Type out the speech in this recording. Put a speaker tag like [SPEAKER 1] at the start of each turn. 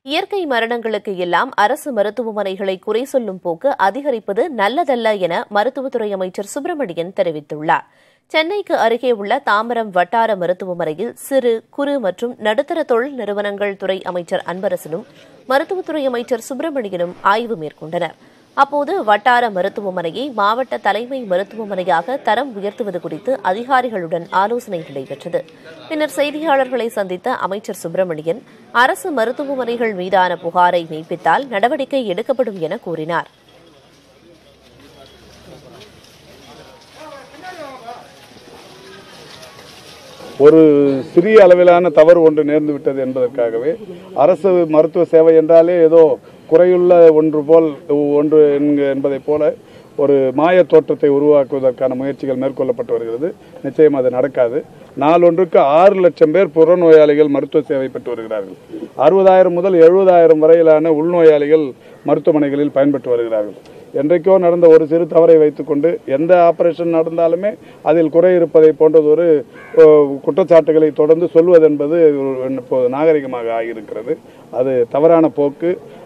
[SPEAKER 1] இயற்கை மரணங்களுக்கு எல்லாம் அரசு மருத்துவமனைகளை குறை சொல்லும் போக்கு அதிகரிப்பது நல்லதல்ல என மருத்துவத்துறை அமைச்சர் சுப்பிரமணியன் தெரிவித்துள்ளார் சென்னைக்கு அருகே உள்ள தாம்பரம் வட்டார மருத்துவமனையில் சிறு குறு மற்றும் நடுத்தர தொழில் நிறுவனங்கள் துறை அமைச்சர் அன்பரசனும் மருத்துவத்துறை அமைச்சர் சுப்பிரமணியனும் ஆய்வு மேற்கொண்டனர் அப்போது வட்டார மருத்துவமனையை மாவட்ட தலைமை மருத்துவமனையாக தரம் உயர்த்துவது குறித்து அதிகாரிகளுடன் ஆலோசனை நடைபெற்றது பின்னர் செய்தியாளர்களை சந்தித்த அமைச்சர் சுப்பிரமணியன் அரசு மருத்துவமனைகள் மீதான புகாரை மெய்ப்பித்தால் நடவடிக்கை எடுக்கப்படும் என கூறினார்
[SPEAKER 2] ஒரு சிறிய அளவிலான தவறு ஒன்று நேர்ந்து விட்டது என்பதற்காகவே அரசு மருத்துவ சேவை என்றாலே ஏதோ குறையுள்ள ஒன்று போல் ஒன்று என்க- என்பதைப் போல ஒரு மாய தோற்றத்தை உருவாக்குவதற்கான முயற்சிகள் மேற்கொள்ளப்பட்டு வருகிறது நிச்சயம் அது நடக்காது நாளொன்றுக்கு ஆறு லட்சம் பேர் புறநோயாளிகள் மருத்துவ சேவை பெற்று வருகிறார்கள் அறுபதாயிரம் முதல் எழுபதாயிரம் வரையிலான உள்நோயாளிகள் மருத்துவமனைகளில் பயன்பெற்று வருகிறார்கள் என்றைக்கோ நடந்த ஒரு சிறு தவறை வைத்துக்கொண்டு எந்த ஆபரேஷன் நடந்தாலுமே அதில் குறை இருப்பதை போன்றதொரு அஹ், குற்றச்சாட்டுகளை தொடர்ந்து சொல்வதென்பது ஒரு இப்போ நாகரிகமாக ஆகியிருக்கிறது அது தவறான போக்கு